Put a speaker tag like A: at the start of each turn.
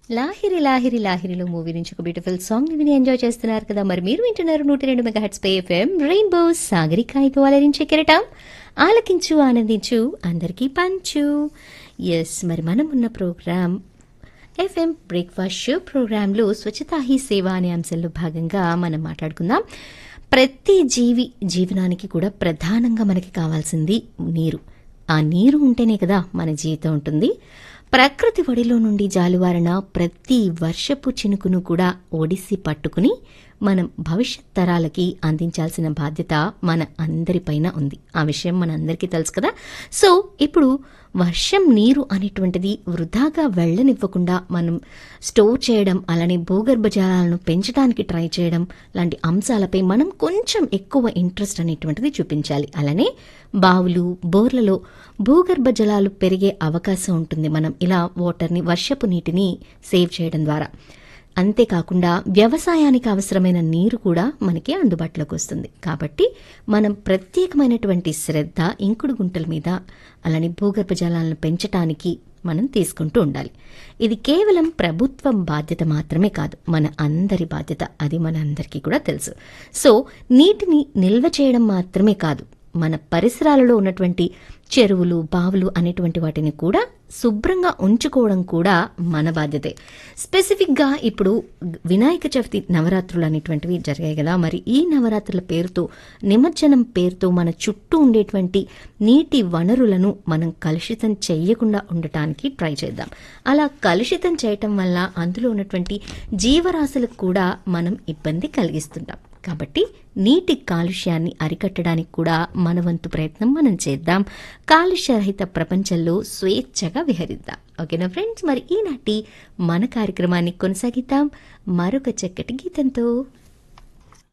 A: Lahiri Lahiri లాహిరిలో movie నుంచి ఒక beautiful song ని విని ఎంజాయ్ చేస్తున్నారు కదా మరి మీరు వింటున్నారు నూట రెండు మెగా హెడ్స్ పై ఎఫ్ఎం రెయిన్బో సాగరికాయతో అలరించే కెరటం ఆలకించు ఆనందించు అందరికీ పంచు ఎస్ మరి మనం ఉన్న ప్రోగ్రామ్ ఎఫ్ఎం బ్రేక్ఫాస్ట్ షో ప్రోగ్రాంలో స్వచ్ఛతా హీ సేవ అనే అంశంలో భాగంగా మనం మాట్లాడుకుందాం ప్రతి జీవి జీవనానికి కూడా ప్రధానంగా మనకి కావాల్సింది నీరు ఆ నీరు ఉంటేనే కదా మన జీవితం ఉంటుంది ప్రకృతి ఒడిలో నుండి జాలువారిన ప్రతి వర్షపు చినుకును కూడా ఒడిసి పట్టుకుని మనం భవిష్యత్ తరాలకి అందించాల్సిన బాధ్యత మన అందరిపైన ఉంది ఆ విషయం మన అందరికీ తెలుసు కదా సో ఇప్పుడు వర్షం నీరు అనేటువంటిది వృధాగా వెళ్ళనివ్వకుండా మనం స్టోర్ చేయడం అలానే భూగర్భ జలాలను పెంచడానికి ట్రై చేయడం లాంటి అంశాలపై మనం కొంచెం ఎక్కువ ఇంట్రెస్ట్ అనేటువంటిది చూపించాలి అలానే బావులు బోర్లలో భూగర్భ జలాలు పెరిగే అవకాశం ఉంటుంది మనం ఇలా వాటర్ని వర్షపు నీటిని సేవ్ చేయడం ద్వారా అంతేకాకుండా వ్యవసాయానికి అవసరమైన నీరు కూడా మనకి అందుబాటులోకి వస్తుంది కాబట్టి మనం ప్రత్యేకమైనటువంటి శ్రద్ధ ఇంకుడు గుంటల మీద అలానే భూగర్భ జలాలను పెంచటానికి మనం తీసుకుంటూ ఉండాలి ఇది కేవలం ప్రభుత్వం బాధ్యత మాత్రమే కాదు మన అందరి బాధ్యత అది మన అందరికీ కూడా తెలుసు సో నీటిని నిల్వ చేయడం మాత్రమే కాదు మన పరిసరాలలో ఉన్నటువంటి చెరువులు బావులు అనేటువంటి వాటిని కూడా శుభ్రంగా ఉంచుకోవడం కూడా మన బాధ్యతే స్పెసిఫిక్గా ఇప్పుడు వినాయక చవితి నవరాత్రులు అనేటువంటివి జరిగాయి కదా మరి ఈ నవరాత్రుల పేరుతో నిమజ్జనం పేరుతో మన చుట్టూ ఉండేటువంటి నీటి వనరులను మనం కలుషితం చేయకుండా ఉండటానికి ట్రై చేద్దాం అలా కలుషితం చేయటం వల్ల అందులో ఉన్నటువంటి జీవరాశులకు కూడా మనం ఇబ్బంది కలిగిస్తుంటాం కాబట్టి నీటి కాలుష్యాన్ని అరికట్టడానికి కూడా మన వంతు ప్రయత్నం మనం చేద్దాం కాలుష్యరహిత ప్రపంచంలో స్వేచ్ఛగా విహరిద్దాం ఓకేనా ఫ్రెండ్స్ మరి ఈనాటి మన కార్యక్రమాన్ని కొనసాగిద్దాం మరొక చక్కటి గీతంతో